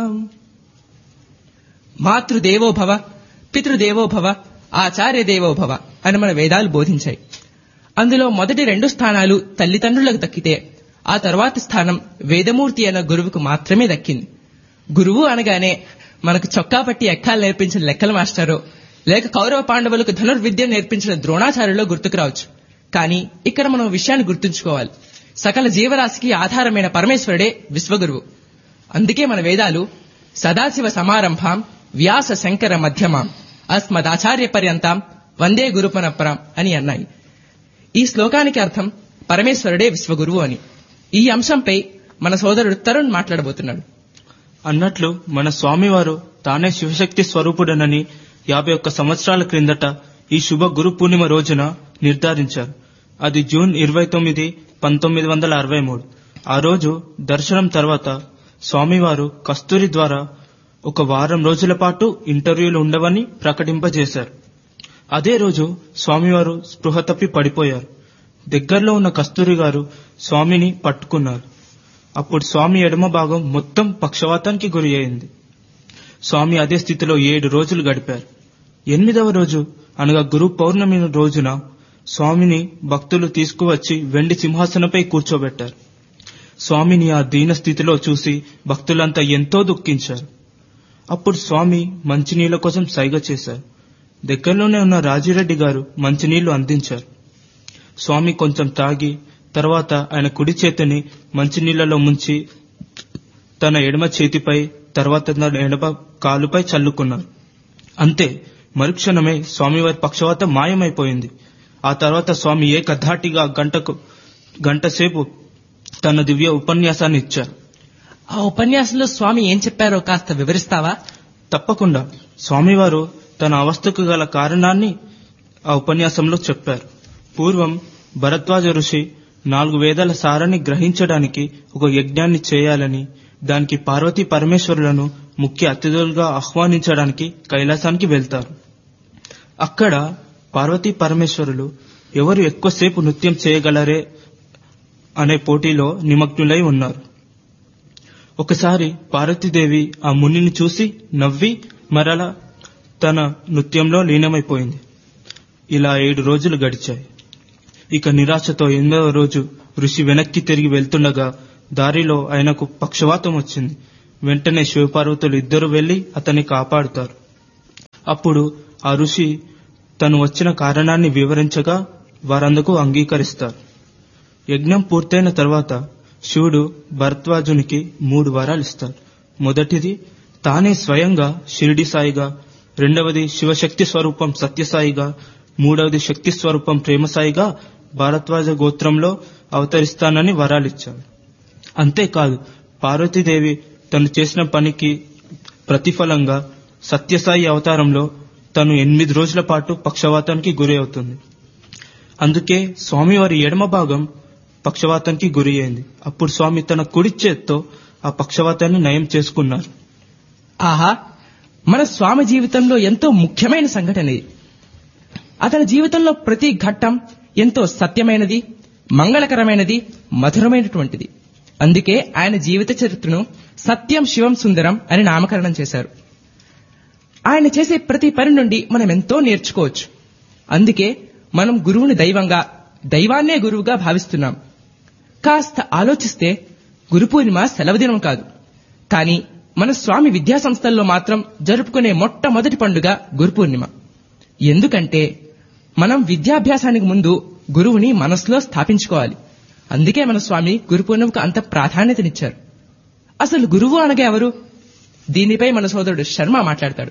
మాతృదేవో భవ పితృదేవో భవ ఆచార్య దేవో భవ అని మన వేదాలు బోధించాయి అందులో మొదటి రెండు స్థానాలు తల్లిదండ్రులకు దక్కితే ఆ తర్వాతి స్థానం వేదమూర్తి అన్న గురువుకు మాత్రమే దక్కింది గురువు అనగానే మనకు చొక్కా పట్టి ఎక్కాలు నేర్పించిన లెక్కల మాస్టారో లేక కౌరవ పాండవులకు ధనుర్విద్య నేర్పించిన ద్రోణాచార్యులో గుర్తుకు రావచ్చు కానీ ఇక్కడ మనం ఓ విషయాన్ని గుర్తుంచుకోవాలి సకల జీవరాశికి ఆధారమైన పరమేశ్వరుడే విశ్వగురువు అందుకే మన వేదాలు సదాశివ సమారంభాం వ్యాస శంకర మధ్యమాం అస్మదాచార్య పర్యంతాం వందే గురు పరంపరాం అని అన్నాయి ఈ శ్లోకానికి అర్థం పరమేశ్వరుడే విశ్వగురువు అని ఈ అంశంపై మన సోదరుడు తరుణ్ మాట్లాడబోతున్నాడు అన్నట్లు మన స్వామివారు తానే శివశక్తి స్వరూపుడనని యాభై ఒక్క సంవత్సరాల క్రిందట ఈ శుభ గురు పూర్ణిమ రోజున నిర్ధారించారు అది జూన్ ఇరవై తొమ్మిది పంతొమ్మిది వందల అరవై మూడు ఆ రోజు దర్శనం తర్వాత స్వామివారు కస్తూరి ద్వారా ఒక వారం రోజుల పాటు ఇంటర్వ్యూలు ఉండవని ప్రకటింపజేశారు అదే రోజు స్వామివారు స్పృహ తప్పి పడిపోయారు దగ్గరలో ఉన్న కస్తూరి గారు స్వామిని పట్టుకున్నారు అప్పుడు స్వామి ఎడమ భాగం మొత్తం పక్షవాతానికి గురి అయింది స్వామి అదే స్థితిలో ఏడు రోజులు గడిపారు ఎనిమిదవ రోజు అనగా గురు పౌర్ణమి రోజున స్వామిని భక్తులు తీసుకువచ్చి వెండి సింహాసనపై కూర్చోబెట్టారు స్వామిని ఆ దీన స్థితిలో చూసి భక్తులంతా ఎంతో దుఃఖించారు అప్పుడు స్వామి మంచినీళ్ల కోసం సైగ చేశారు దగ్గరలోనే ఉన్న రాజిరెడ్డి గారు మంచినీళ్లు అందించారు స్వామి కొంచెం తాగి తర్వాత ఆయన కుడి చేతిని మంచినీళ్లలో ముంచి తన ఎడమ చేతిపై తర్వాత తన ఎడమ కాలుపై చల్లుకున్నారు అంతే మరుక్షణమే స్వామివారి పక్షవాత మాయమైపోయింది ఆ తర్వాత స్వామి ఏకధాటిగా గంటకు గంట సేపు తన దివ్య ఉపన్యాసాన్ని ఇచ్చారు ఆ ఉపన్యాసంలో స్వామి ఏం చెప్పారో కాస్త వివరిస్తావా తప్పకుండా స్వామివారు తన అవస్థకు గల కారణాన్ని ఆ ఉపన్యాసంలో చెప్పారు పూర్వం భరద్వాజ ఋషి నాలుగు వేదాల సారాన్ని గ్రహించడానికి ఒక యజ్ఞాన్ని చేయాలని దానికి పార్వతీ పరమేశ్వరులను ముఖ్య అతిథులుగా ఆహ్వానించడానికి కైలాసానికి వెళ్తారు అక్కడ పార్వతీ పరమేశ్వరులు ఎవరు ఎక్కువసేపు నృత్యం చేయగలరే అనే పోటీలో నిమగ్నులై ఉన్నారు ఒకసారి పార్వతీదేవి ఆ మునిని చూసి నవ్వి మరల తన నృత్యంలో లీనమైపోయింది ఇలా ఏడు రోజులు గడిచాయి ఇక నిరాశతో ఎనిమిదవ రోజు ఋషి వెనక్కి తిరిగి వెళ్తుండగా దారిలో ఆయనకు పక్షవాతం వచ్చింది వెంటనే శివపార్వతులు ఇద్దరు వెళ్లి అతన్ని కాపాడుతారు అప్పుడు ఆ ఋషి తను వచ్చిన కారణాన్ని వివరించగా వారందుకు అంగీకరిస్తారు యజ్ఞం పూర్తయిన తర్వాత శివుడు భరద్వాజునికి మూడు వరాలు ఇస్తారు మొదటిది తానే స్వయంగా షిరిడి సాయిగా రెండవది శివశక్తి స్వరూపం సత్యసాయిగా మూడవది శక్తి స్వరూపం ప్రేమసాయిగా భారద్వాజ గోత్రంలో అవతరిస్తానని వరాలిచ్చాడు అంతేకాదు పార్వతీదేవి తను చేసిన పనికి ప్రతిఫలంగా సత్యసాయి అవతారంలో తను ఎనిమిది రోజుల పాటు పక్షవాతానికి గురి అవుతుంది అందుకే స్వామివారి ఎడమ భాగం పక్షవాతానికి గురి అయింది అప్పుడు స్వామి తన కుడి చేత్తో ఆ పక్షవాతాన్ని నయం చేసుకున్నారు ఆహా మన స్వామి జీవితంలో ఎంతో ముఖ్యమైన సంఘటన ఇది అతని జీవితంలో ప్రతి ఘట్టం ఎంతో సత్యమైనది మంగళకరమైనది మధురమైనటువంటిది అందుకే ఆయన జీవిత చరిత్రను సత్యం శివం సుందరం అని నామకరణం చేశారు ఆయన చేసే ప్రతి పని నుండి మనం ఎంతో నేర్చుకోవచ్చు అందుకే మనం గురువుని దైవంగా దైవాన్నే గురువుగా భావిస్తున్నాం కాస్త ఆలోచిస్తే గురు పూర్ణిమ సెలవుదినం కాదు కానీ మన స్వామి విద్యా సంస్థల్లో మాత్రం జరుపుకునే మొట్టమొదటి పండుగ గురు పూర్ణిమ ఎందుకంటే మనం విద్యాభ్యాసానికి ముందు గురువుని మనసులో స్థాపించుకోవాలి అందుకే మన స్వామి గురు పూర్ణిమకు అంత ప్రాధాన్యతనిచ్చారు అసలు గురువు అనగా ఎవరు దీనిపై మన సోదరుడు శర్మ మాట్లాడతాడు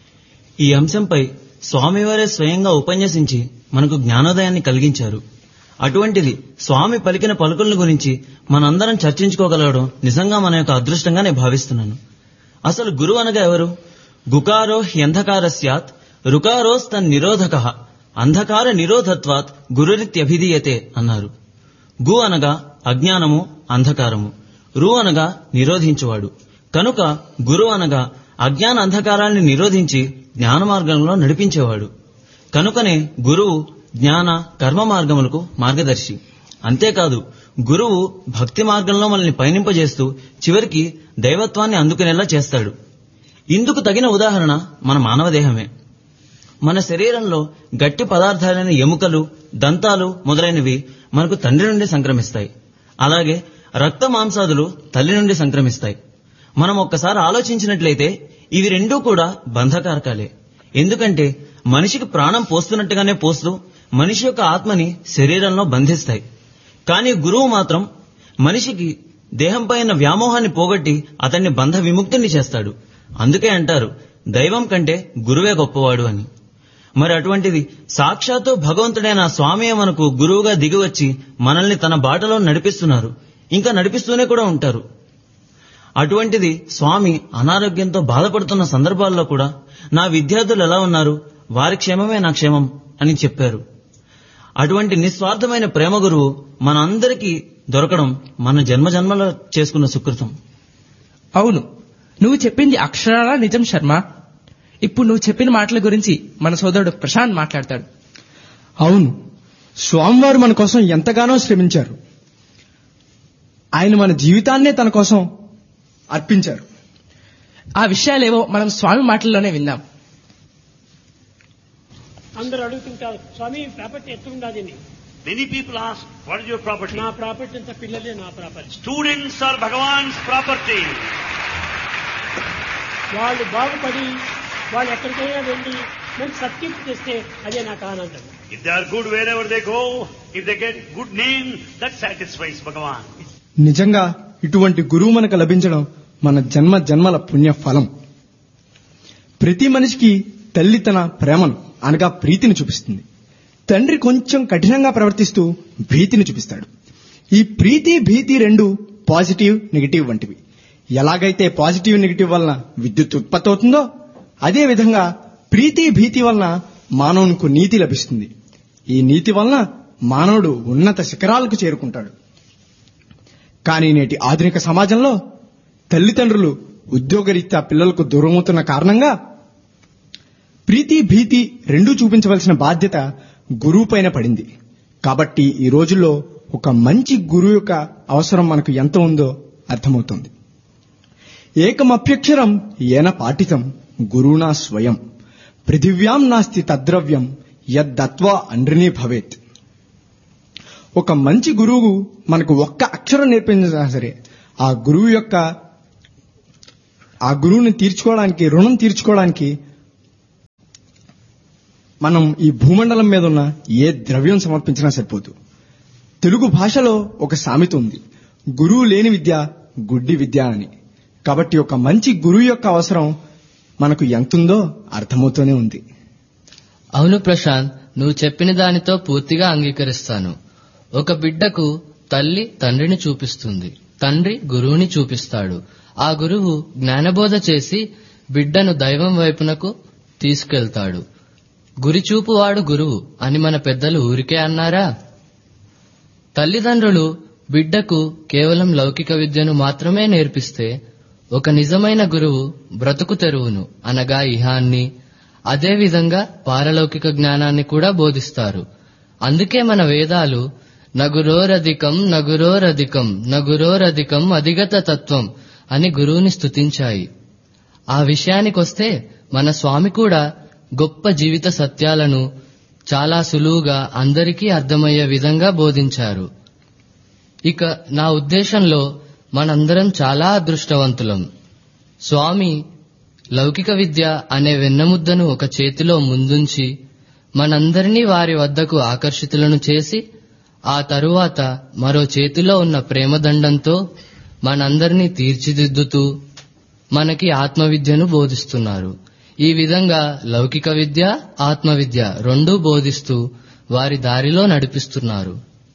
ఈ అంశంపై స్వామివారే స్వయంగా ఉపన్యసించి మనకు జ్ఞానోదయాన్ని కలిగించారు అటువంటిది స్వామి పలికిన పలుకులను గురించి మనందరం చర్చించుకోగలగడం నిజంగా మన యొక్క అదృష్టంగా నేను భావిస్తున్నాను అసలు గురువు అనగా ఎవరు గుకారో హ్యంధకార స్యాత్ రుకారోస్తన్ నిరోధక అంధకార నిరోధత్వాత్ గురురిత్యభిధీయతే అన్నారు గు అనగా అజ్ఞానము అంధకారము రు అనగా నిరోధించువాడు కనుక గురు అనగా అజ్ఞాన అంధకారాన్ని నిరోధించి జ్ఞాన మార్గంలో నడిపించేవాడు కనుకనే గురువు జ్ఞాన కర్మ మార్గములకు మార్గదర్శి అంతేకాదు గురువు భక్తి మార్గంలో మనల్ని పయనింపజేస్తూ చివరికి దైవత్వాన్ని అందుకునేలా చేస్తాడు ఇందుకు తగిన ఉదాహరణ మన మానవ దేహమే మన శరీరంలో గట్టి పదార్థాలైన ఎముకలు దంతాలు మొదలైనవి మనకు తండ్రి నుండి సంక్రమిస్తాయి అలాగే రక్త మాంసాదులు తల్లి నుండి సంక్రమిస్తాయి మనం ఒక్కసారి ఆలోచించినట్లయితే ఇవి రెండూ కూడా బంధకారకాలే ఎందుకంటే మనిషికి ప్రాణం పోస్తున్నట్టుగానే పోస్తూ మనిషి యొక్క ఆత్మని శరీరంలో బంధిస్తాయి కానీ గురువు మాత్రం మనిషికి దేహంపై ఉన్న వ్యామోహాన్ని పోగొట్టి అతన్ని బంధ విముక్తుని చేస్తాడు అందుకే అంటారు దైవం కంటే గురువే గొప్పవాడు అని మరి అటువంటిది సాక్షాత్తు భగవంతుడైన ఆ స్వామియే మనకు గురువుగా దిగివచ్చి మనల్ని తన బాటలో నడిపిస్తున్నారు ఇంకా నడిపిస్తూనే కూడా ఉంటారు అటువంటిది స్వామి అనారోగ్యంతో బాధపడుతున్న సందర్భాల్లో కూడా నా విద్యార్థులు ఎలా ఉన్నారు వారి క్షేమమే నా క్షేమం అని చెప్పారు అటువంటి నిస్వార్థమైన ప్రేమ గురువు మనందరికీ దొరకడం మన జన్మ జన్మలో చేసుకున్న సుకృతం అవును నువ్వు చెప్పింది అక్షరాల నిజం శర్మ ఇప్పుడు నువ్వు చెప్పిన మాటల గురించి మన సోదరుడు ప్రశాంత్ మాట్లాడతాడు అవును స్వామివారు మన కోసం ఎంతగానో శ్రమించారు ఆయన మన జీవితాన్నే తన కోసం అర్పించారు ఆ విషయాలేవో మనం స్వామి మాటల్లోనే విందాం అందరూ అడుగుతుంటారు స్వామి ప్రాపర్టీ ఎట్లుండాది అని Many people ask, what is your property? నా ప్రాపర్టీ అంతా పిల్లలే నా property Students are Bhagavan's property. వాళ్ళు బాగుపడి వాళ్ళు ఎక్కడికైనా వెళ్ళి మంచి సత్కీర్తి చేస్తే అదే నాకు ఆనందం If they are good wherever they go, if they get good name, that satisfies Bhagavan. నిజంగా ఇటువంటి గురువు మనకు లభించడం మన జన్మ జన్మల పుణ్య ఫలం ప్రతి మనిషికి తల్లి తన ప్రేమను అనగా ప్రీతిని చూపిస్తుంది తండ్రి కొంచెం కఠినంగా ప్రవర్తిస్తూ భీతిని చూపిస్తాడు ఈ ప్రీతి భీతి రెండు పాజిటివ్ నెగిటివ్ వంటివి ఎలాగైతే పాజిటివ్ నెగిటివ్ వలన విద్యుత్ ఉత్పత్తి అవుతుందో అదే విధంగా ప్రీతి భీతి వలన మానవునికి నీతి లభిస్తుంది ఈ నీతి వలన మానవుడు ఉన్నత శిఖరాలకు చేరుకుంటాడు కానీ నేటి ఆధునిక సమాజంలో తల్లిదండ్రులు ఉద్యోగరీత్యా పిల్లలకు దూరమవుతున్న కారణంగా ప్రీతి భీతి రెండూ చూపించవలసిన బాధ్యత గురువు పైన పడింది కాబట్టి ఈ రోజుల్లో ఒక మంచి గురువు యొక్క అవసరం మనకు ఎంత ఉందో అర్థమవుతుంది ఏకమప్యక్షరం ఏన పాఠితం గురువునా స్వయం పృథివ్యాం నాస్తి తద్రవ్యం యద్దత్వా అండ్రినీ భవేత్ ఒక మంచి గురువు మనకు ఒక్క అక్షరం నేర్పించినా సరే ఆ గురువు యొక్క ఆ గురువుని తీర్చుకోవడానికి రుణం తీర్చుకోవడానికి మనం ఈ భూమండలం మీద ఉన్న ఏ ద్రవ్యం సమర్పించినా సరిపోదు తెలుగు భాషలో ఒక సామెత ఉంది గురువు లేని విద్య గుడ్డి విద్య అని కాబట్టి ఒక మంచి గురువు యొక్క అవసరం మనకు ఎంతుందో అర్థమవుతూనే ఉంది అవును ప్రశాంత్ నువ్వు చెప్పిన దానితో పూర్తిగా అంగీకరిస్తాను ఒక బిడ్డకు తల్లి తండ్రిని చూపిస్తుంది తండ్రి గురువుని చూపిస్తాడు ఆ గురువు జ్ఞానబోధ చేసి బిడ్డను దైవం వైపునకు తీసుకెళ్తాడు గురిచూపువాడు గురువు అని మన పెద్దలు ఊరికే అన్నారా తల్లిదండ్రులు బిడ్డకు కేవలం లౌకిక విద్యను మాత్రమే నేర్పిస్తే ఒక నిజమైన గురువు బ్రతుకు తెరువును అనగా ఇహాన్ని అదేవిధంగా పారలౌకిక జ్ఞానాన్ని కూడా బోధిస్తారు అందుకే మన వేదాలు నగురోరధికం నగురోరధికం నగురోరధికం అధిగత తత్వం అని గురువుని స్తుతించాయి ఆ విషయానికొస్తే మన స్వామి కూడా గొప్ప జీవిత సత్యాలను చాలా సులువుగా అందరికీ అర్థమయ్యే విధంగా బోధించారు ఇక నా ఉద్దేశంలో మనందరం చాలా అదృష్టవంతులం స్వామి లౌకిక విద్య అనే వెన్నముద్దను ఒక చేతిలో ముందుంచి మనందరినీ వారి వద్దకు ఆకర్షితులను చేసి ఆ తరువాత మరో చేతిలో ఉన్న ప్రేమదండంతో మనందరినీ తీర్చిదిద్దుతూ మనకి ఆత్మవిద్యను బోధిస్తున్నారు ఈ విధంగా లౌకిక విద్య ఆత్మవిద్య రెండూ బోధిస్తూ వారి దారిలో నడిపిస్తున్నారు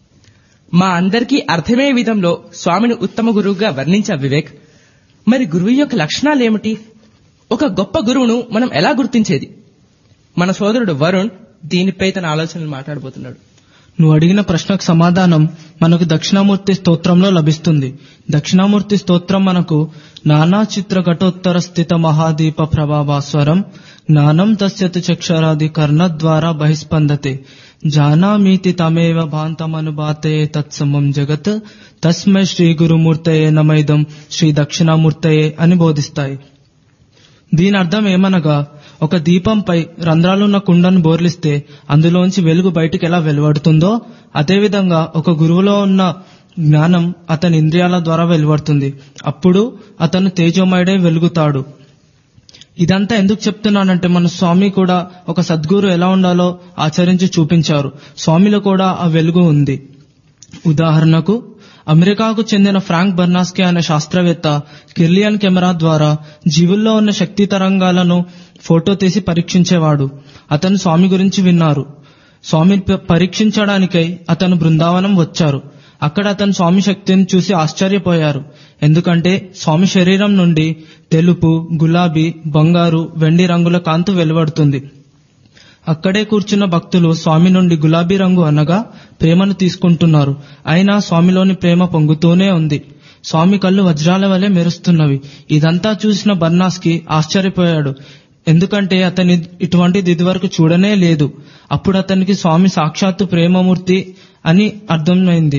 మా అందరికీ అర్థమయ్యే విధంలో స్వామిని ఉత్తమ గురువుగా వర్ణించా వివేక్ మరి గురువు యొక్క లక్షణాలేమిటి ఒక గొప్ప గురువును మనం ఎలా గుర్తించేది మన సోదరుడు వరుణ్ దీనిపై తన ఆలోచనలు మాట్లాడబోతున్నాడు నువ్వు అడిగిన ప్రశ్నకు సమాధానం మనకు దక్షిణామూర్తి స్తోత్రంలో లభిస్తుంది దక్షిణామూర్తి స్తోత్రం మనకు నానా చిత్ర ఘటోత్తర స్థిత మహాదీప ప్రభాభాస్వరం జ్ఞానం తస్యతు చక్షరాది కర్ణద్వారా బహిస్పందతే జానామీతి తమేవ భాంతమనుబాతే తత్సమం జగత్ తస్మై శ్రీ గురుమూర్తయే నమైదం శ్రీ దక్షిణామూర్తయే అని బోధిస్తాయి దీని అర్థం ఏమనగా ఒక దీపంపై రంధ్రాలున్న కుండను బోర్లిస్తే అందులోంచి వెలుగు బయటికి ఎలా వెలువడుతుందో అదేవిధంగా ఒక గురువులో ఉన్న జ్ఞానం అతని ఇంద్రియాల ద్వారా వెలువడుతుంది అప్పుడు అతను తేజోమయుడే వెలుగుతాడు ఇదంతా ఎందుకు చెప్తున్నానంటే మన స్వామి కూడా ఒక సద్గురు ఎలా ఉండాలో ఆచరించి చూపించారు స్వామిలో కూడా ఆ వెలుగు ఉంది ఉదాహరణకు అమెరికాకు చెందిన ఫ్రాంక్ బర్నాస్కే అనే శాస్త్రవేత్త కిర్లియన్ కెమెరా ద్వారా జీవుల్లో ఉన్న శక్తి తరంగాలను ఫోటో తీసి పరీక్షించేవాడు అతను స్వామి గురించి విన్నారు స్వామిని ప- పరీక్షించడానికై అతను బృందావనం వచ్చారు అక్కడ అతను స్వామి శక్తిని చూసి ఆశ్చర్యపోయారు ఎందుకంటే స్వామి శరీరం నుండి తెలుపు గులాబీ బంగారు వెండి రంగుల కాంతు వెలువడుతుంది అక్కడే కూర్చున్న భక్తులు స్వామి నుండి గులాబీ రంగు అనగా ప్రేమను తీసుకుంటున్నారు అయినా స్వామిలోని ప్రేమ పొంగుతూనే ఉంది స్వామి కళ్ళు వజ్రాల వలె మెరుస్తున్నవి ఇదంతా చూసిన బర్నాస్కి ఆశ్చర్యపోయాడు ఎందుకంటే అతని ఇటువంటిది ఇదివరకు చూడనే లేదు అప్పుడు అతనికి స్వామి సాక్షాత్తు ప్రేమమూర్తి అని అర్థమైంది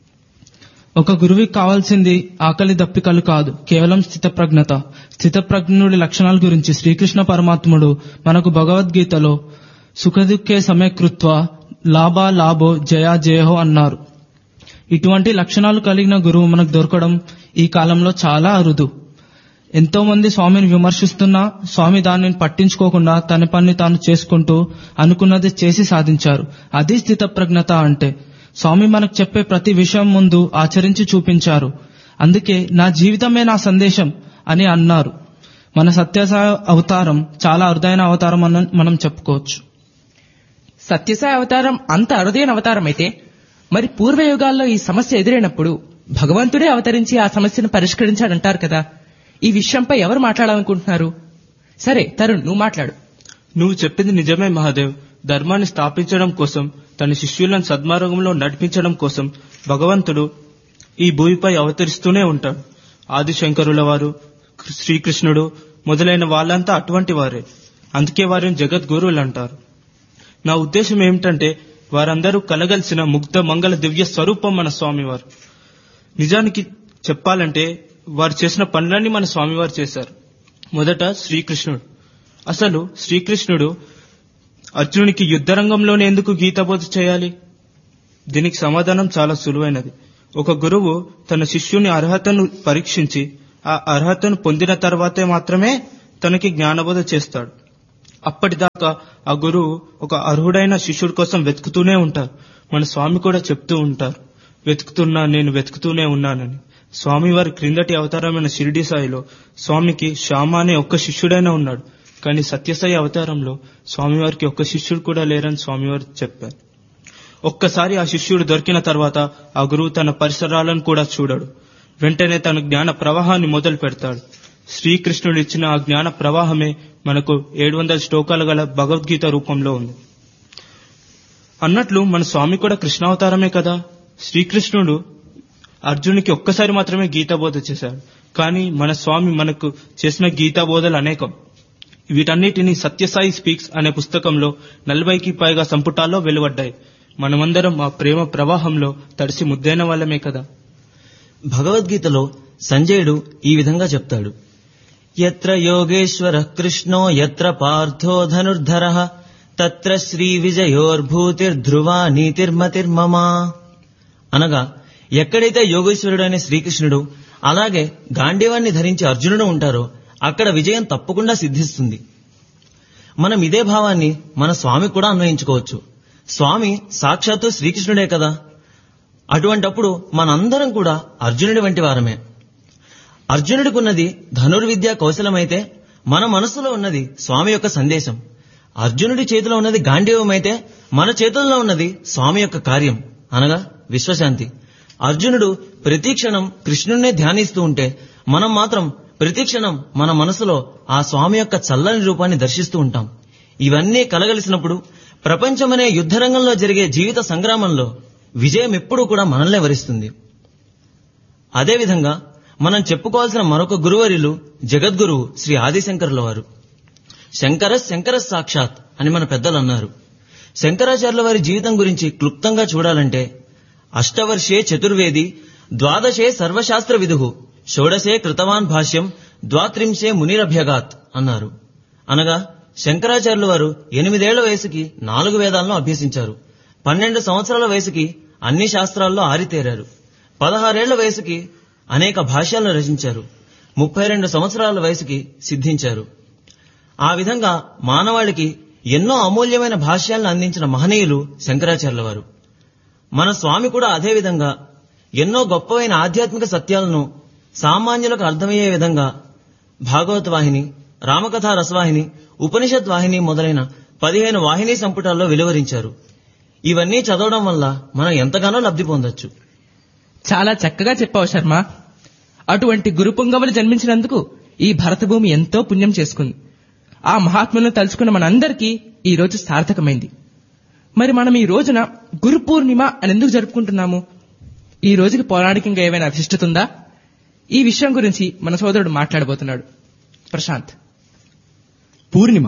ఒక గురువుకి కావాల్సింది ఆకలి దప్పికలు కాదు కేవలం స్థితప్రజ్ఞత స్థితప్రజ్ఞుడి లక్షణాల గురించి శ్రీకృష్ణ పరమాత్ముడు మనకు భగవద్గీతలో సుఖదుఖే సమయకృత్వ లాభా లాభో జయా జయహో అన్నారు ఇటువంటి లక్షణాలు కలిగిన గురువు మనకు దొరకడం ఈ కాలంలో చాలా అరుదు ఎంతో మంది స్వామిని విమర్శిస్తున్నా స్వామి దానిని పట్టించుకోకుండా తన పని తాను చేసుకుంటూ అనుకున్నది చేసి సాధించారు అది స్థితప్రజ్ఞత అంటే స్వామి మనకు చెప్పే ప్రతి విషయం ముందు ఆచరించి చూపించారు అందుకే నా జీవితమే నా సందేశం అని అన్నారు మన సత్యసాయ అవతారం చాలా అరుదైన అవతారం అని మనం చెప్పుకోవచ్చు సత్యసాయి అవతారం అంత అరుదైన అవతారం అయితే మరి పూర్వయుగాల్లో ఈ సమస్య ఎదురైనప్పుడు భగవంతుడే అవతరించి ఆ సమస్యను పరిష్కరించాడంటారు కదా ఈ విషయంపై ఎవరు మాట్లాడాలనుకుంటున్నారు సరే తరుణ్ నువ్వు మాట్లాడు నువ్వు చెప్పింది నిజమే మహాదేవ్ ధర్మాన్ని స్థాపించడం కోసం తన శిష్యులను సద్మార్గంలో నడిపించడం కోసం భగవంతుడు ఈ భూమిపై అవతరిస్తూనే ఉంటాడు ఆదిశంకరుల వారు శ్రీకృష్ణుడు మొదలైన వాళ్ళంతా అటువంటి వారే అందుకే వారిని జగద్గురువులు అంటారు నా ఉద్దేశం ఏమిటంటే వారందరూ కలగలిసిన ముగ్ధ మంగళ దివ్య స్వరూపం మన స్వామివారు నిజానికి చెప్పాలంటే వారు చేసిన పనులన్నీ మన స్వామివారు చేశారు మొదట శ్రీకృష్ణుడు అసలు శ్రీకృష్ణుడు అర్జునునికి యుద్ధరంగంలోనే ఎందుకు గీతబోధ చేయాలి దీనికి సమాధానం చాలా సులువైనది ఒక గురువు తన శిష్యుని అర్హతను పరీక్షించి ఆ అర్హతను పొందిన తర్వాతే మాత్రమే తనకి జ్ఞానబోధ చేస్తాడు అప్పటిదాకా ఆ గురువు ఒక అర్హుడైన శిష్యుడి కోసం వెతుకుతూనే ఉంటారు మన స్వామి కూడా చెప్తూ ఉంటారు వెతుకుతున్నా నేను వెతుకుతూనే ఉన్నానని స్వామివారి క్రిందటి అవతారమైన షిరిడి సాయిలో స్వామికి శ్యామ అనే ఒక్క శిష్యుడైనా ఉన్నాడు కానీ సత్యసాయి అవతారంలో స్వామివారికి ఒక్క శిష్యుడు కూడా లేరని స్వామివారు చెప్పారు ఒక్కసారి ఆ శిష్యుడు దొరికిన తర్వాత ఆ గురువు తన పరిసరాలను కూడా చూడడు వెంటనే తన జ్ఞాన ప్రవాహాన్ని మొదలు పెడతాడు శ్రీకృష్ణుడు ఇచ్చిన ఆ జ్ఞాన ప్రవాహమే మనకు ఏడు వందల శ్లోకాలు గల భగవద్గీత రూపంలో ఉంది అన్నట్లు మన స్వామి కూడా కృష్ణావతారమే కదా శ్రీకృష్ణుడు అర్జునునికి ఒక్కసారి మాత్రమే గీతా బోధ చేశాడు కానీ మన స్వామి మనకు చేసిన గీతా బోధలు అనేకం వీటన్నిటిని సత్యసాయి స్పీక్స్ అనే పుస్తకంలో నలభైకి పైగా సంపుటాల్లో వెలువడ్డాయి మనమందరం ఆ ప్రేమ ప్రవాహంలో తడిసి ముద్దైన వాళ్ళమే కదా భగవద్గీతలో సంజయుడు ఈ విధంగా చెప్తాడు ఎత్ర యోగేశ్వర కృష్ణో ఎత్ర పార్థో ధనుర్ధర తత్ర శ్రీ విజయోర్భూతిర్ధ్రువా నీతిర్మతిర్మమా అనగా ఎక్కడైతే యోగేశ్వరుడు అనే శ్రీకృష్ణుడు అలాగే గాంధీవాన్ని ధరించి అర్జునుడు ఉంటారో అక్కడ విజయం తప్పకుండా సిద్ధిస్తుంది మనం ఇదే భావాన్ని మన స్వామి కూడా అన్వయించుకోవచ్చు స్వామి సాక్షాత్తు శ్రీకృష్ణుడే కదా అటువంటప్పుడు మనందరం కూడా అర్జునుడి వంటి వారమే అర్జునుడికున్నది ధనుర్విద్య కౌశలమైతే మన మనసులో ఉన్నది స్వామి యొక్క సందేశం అర్జునుడి చేతిలో ఉన్నది గాంధీవమైతే మన చేతుల్లో ఉన్నది స్వామి యొక్క కార్యం అనగా విశ్వశాంతి అర్జునుడు ప్రతి క్షణం కృష్ణుణ్ణే ధ్యానిస్తూ ఉంటే మనం మాత్రం ప్రతి క్షణం మన మనసులో ఆ స్వామి యొక్క చల్లని రూపాన్ని దర్శిస్తూ ఉంటాం ఇవన్నీ కలగలిసినప్పుడు ప్రపంచమనే యుద్ధరంగంలో జరిగే జీవిత సంగ్రామంలో విజయం ఎప్పుడూ కూడా మనల్నే వరిస్తుంది అదేవిధంగా మనం చెప్పుకోవాల్సిన మరొక గురువరిలు జగద్గురువు శ్రీ ఆదిశంకరుల వారు శంకర శంకర సాక్షాత్ అని మన పెద్దలు అన్నారు శంకరాచార్యుల వారి జీవితం గురించి క్లుప్తంగా చూడాలంటే అష్టవర్షే చతుర్వేది ద్వాదశే సర్వశాస్త్ర విదుహు షోడశే కృతవాన్ భాష్యం ద్వాత్రింశే మునిరభ్యగాత్ అన్నారు అనగా శంకరాచార్యుల వారు ఎనిమిదేళ్ల వయసుకి నాలుగు వేదాలను అభ్యసించారు పన్నెండు సంవత్సరాల వయసుకి అన్ని శాస్త్రాల్లో ఆరితేరారు పదహారేళ్ల వయసుకి అనేక భాష్యాలను రచించారు ముప్పై రెండు సంవత్సరాల వయసుకి సిద్ధించారు ఆ విధంగా మానవాళికి ఎన్నో అమూల్యమైన భాష్యాలను అందించిన మహనీయులు శంకరాచార్యుల వారు మన స్వామి కూడా అదే విధంగా ఎన్నో గొప్పవైన ఆధ్యాత్మిక సత్యాలను సామాన్యులకు అర్థమయ్యే విధంగా భాగవత వాహిని రామకథా రసవాహిని ఉపనిషత్ వాహిని మొదలైన పదిహేను వాహిని సంపుటాల్లో వెలువరించారు ఇవన్నీ చదవడం వల్ల మనం ఎంతగానో లబ్ధి పొందొచ్చు చాలా చక్కగా చెప్పావు శర్మ అటువంటి గురు పొంగవులు జన్మించినందుకు ఈ భరతభూమి ఎంతో పుణ్యం చేసుకుంది ఆ మహాత్ములను తలుచుకున్న మనందరికీ ఈ రోజు సార్థకమైంది మరి మనం ఈ రోజున గురు పూర్ణిమ అని ఎందుకు జరుపుకుంటున్నాము ఈ రోజుకి పౌరాణికంగా ఏమైనా విశిష్టత ఉందా ఈ విషయం గురించి మన సోదరుడు మాట్లాడబోతున్నాడు ప్రశాంత్ పూర్ణిమ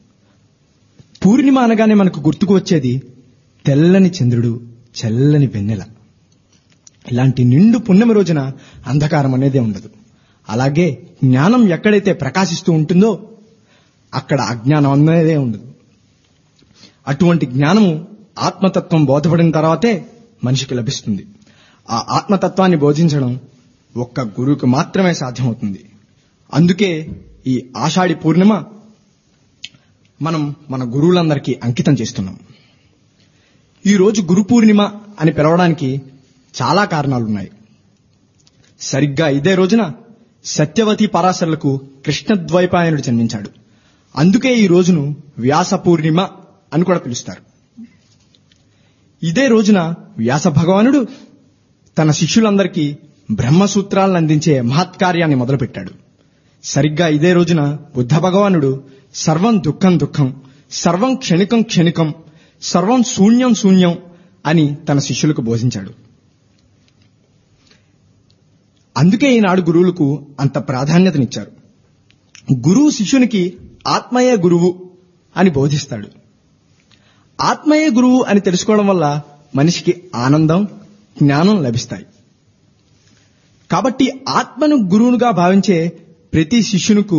పూర్ణిమ అనగానే మనకు గుర్తుకు వచ్చేది తెల్లని చంద్రుడు చల్లని వెన్నెల ఇలాంటి నిండు పుణ్యమ రోజున అంధకారం అనేదే ఉండదు అలాగే జ్ఞానం ఎక్కడైతే ప్రకాశిస్తూ ఉంటుందో అక్కడ అజ్ఞానం అనేదే ఉండదు అటువంటి జ్ఞానము ఆత్మతత్వం బోధపడిన తర్వాతే మనిషికి లభిస్తుంది ఆ ఆత్మతత్వాన్ని బోధించడం ఒక్క గురువుకి మాత్రమే సాధ్యమవుతుంది అందుకే ఈ ఆషాఢి పూర్ణిమ మనం మన గురువులందరికీ అంకితం చేస్తున్నాం ఈ రోజు గురు పూర్ణిమ అని పిలవడానికి చాలా కారణాలున్నాయి సరిగ్గా ఇదే రోజున సత్యవతి పరాశరులకు కృష్ణద్వైపాయనుడు జన్మించాడు అందుకే ఈ రోజును వ్యాస పూర్ణిమ అని కూడా పిలుస్తారు ఇదే రోజున వ్యాస భగవానుడు తన శిష్యులందరికీ బ్రహ్మసూత్రాలను అందించే మహత్కార్యాన్ని మొదలుపెట్టాడు సరిగ్గా ఇదే రోజున బుద్ధ భగవానుడు సర్వం దుఃఖం దుఃఖం సర్వం క్షణికం క్షణికం సర్వం శూన్యం శూన్యం అని తన శిష్యులకు బోధించాడు అందుకే ఈనాడు గురువులకు అంత ప్రాధాన్యతనిచ్చారు గురువు శిష్యునికి ఆత్మయే గురువు అని బోధిస్తాడు ఆత్మయే గురువు అని తెలుసుకోవడం వల్ల మనిషికి ఆనందం జ్ఞానం లభిస్తాయి కాబట్టి ఆత్మను గురువునుగా భావించే ప్రతి శిష్యునికి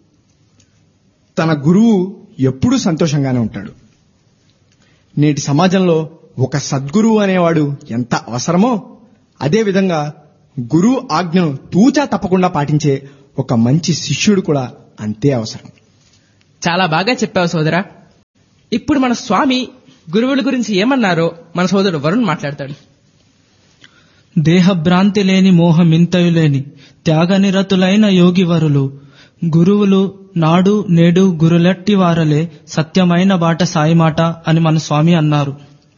తన గురువు ఎప్పుడూ సంతోషంగానే ఉంటాడు నేటి సమాజంలో ఒక సద్గురువు అనేవాడు ఎంత అవసరమో అదేవిధంగా గురువు ఆజ్ఞను తూచా తప్పకుండా పాటించే ఒక మంచి శిష్యుడు కూడా అంతే అవసరం చాలా బాగా చెప్పావు సోదరా ఇప్పుడు మన స్వామి గురువుల గురించి ఏమన్నారో మన సోదరుడు వరుణ్ మాట్లాడతాడు దేహభ్రాంతి లేని మోహమింతయు లేని త్యాగనిరతులైన యోగివరులు గురువులు నాడు నేడు గురులట్టి వారలే సత్యమైన బాట సాయి మాట అని మన స్వామి అన్నారు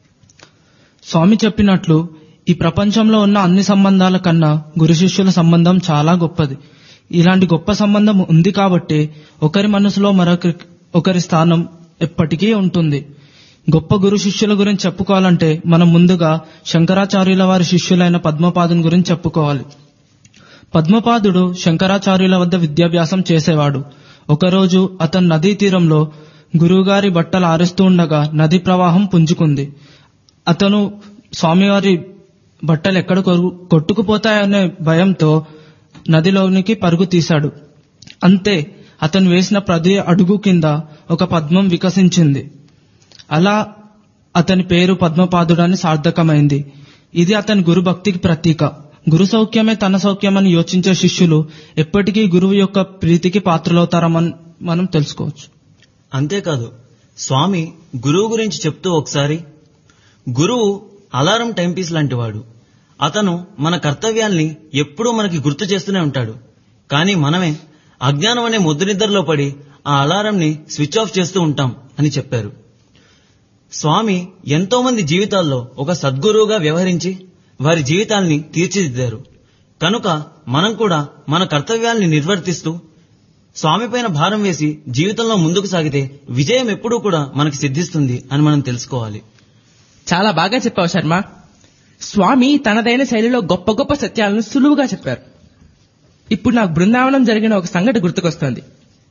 స్వామి చెప్పినట్లు ఈ ప్రపంచంలో ఉన్న అన్ని సంబంధాల కన్నా గురు శిష్యుల సంబంధం చాలా గొప్పది ఇలాంటి గొప్ప సంబంధం ఉంది కాబట్టి ఒకరి మనసులో మరొకరి ఒకరి స్థానం ఎప్పటికీ ఉంటుంది గొప్ప గురు శిష్యుల గురించి చెప్పుకోవాలంటే మనం ముందుగా శంకరాచార్యుల వారి శిష్యులైన పద్మపాదుని గురించి చెప్పుకోవాలి పద్మపాదుడు శంకరాచార్యుల వద్ద విద్యాభ్యాసం చేసేవాడు ఒకరోజు అతను నదీ తీరంలో గురువుగారి బట్టలు ఆరేస్తూ ఉండగా నది ప్రవాహం పుంజుకుంది అతను స్వామివారి బట్టలు ఎక్కడ కొరు- కొట్టుకుపోతాయనే భయంతో నదిలోనికి పరుగు తీశాడు అంతే అతను వేసిన ప్రతి అడుగు కింద ఒక పద్మం వికసించింది అలా అతని పేరు పద్మపాదుడని సార్థకమైంది ఇది అతని గురు భక్తికి ప్రతీక గురు సౌఖ్యమే తన సౌఖ్యమని యోచించే శిష్యులు ఎప్పటికీ గురువు యొక్క ప్రీతికి పాత్రలవుతారమని మనం తెలుసుకోవచ్చు అంతేకాదు స్వామి గురువు గురించి చెప్తూ ఒకసారి గురువు అలారం టైంపీస్ లాంటివాడు అతను మన కర్తవ్యాల్ని ఎప్పుడూ మనకి గుర్తు చేస్తూనే ఉంటాడు కానీ మనమే అజ్ఞానం అనే ముద్దునిద్రలో పడి ఆ అలారంని స్విచ్ ఆఫ్ చేస్తూ ఉంటాం అని చెప్పారు స్వామి ఎంతో మంది జీవితాల్లో ఒక సద్గురువుగా వ్యవహరించి వారి జీవితాల్ని తీర్చిదిద్దారు కనుక మనం కూడా మన కర్తవ్యాల్ని నిర్వర్తిస్తూ స్వామిపైన భారం వేసి జీవితంలో ముందుకు సాగితే విజయం ఎప్పుడూ కూడా మనకి సిద్ధిస్తుంది అని మనం తెలుసుకోవాలి చాలా బాగా చెప్పావు శర్మ స్వామి తనదైన శైలిలో గొప్ప గొప్ప సత్యాలను సులువుగా చెప్పారు ఇప్పుడు నాకు బృందావనం జరిగిన ఒక సంఘటన గుర్తుకొస్తోంది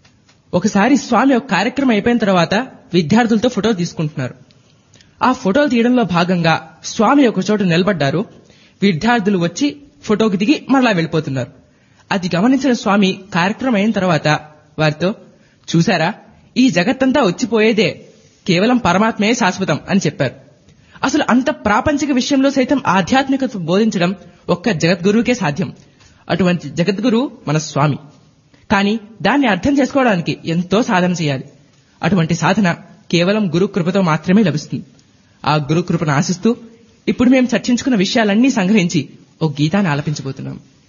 ఒకసారి స్వామి ఒక కార్యక్రమం అయిపోయిన తర్వాత విద్యార్థులతో ఫోటో తీసుకుంటున్నారు ఆ ఫోటోలు తీయడంలో భాగంగా స్వామి ఒక చోట నిలబడ్డారు విద్యార్థులు వచ్చి ఫోటోకి దిగి మరలా వెళ్ళిపోతున్నారు అది గమనించిన స్వామి కార్యక్రమం అయిన తర్వాత వారితో చూసారా ఈ జగత్తంతా వచ్చిపోయేదే కేవలం పరమాత్మే శాశ్వతం అని చెప్పారు అసలు అంత ప్రాపంచిక విషయంలో సైతం ఆధ్యాత్మికత బోధించడం ఒక్క జగద్గురువుకే సాధ్యం అటువంటి జగద్గురు మన స్వామి కానీ దాన్ని అర్థం చేసుకోవడానికి ఎంతో సాధన చేయాలి అటువంటి సాధన కేవలం గురు కృపతో మాత్రమే లభిస్తుంది ఆ గురు కృపను ఆశిస్తూ ఇప్పుడు మేము చర్చించుకున్న విషయాలన్నీ సంగ్రహించి ఒక గీతాన్ని ఆలపించబోతున్నాం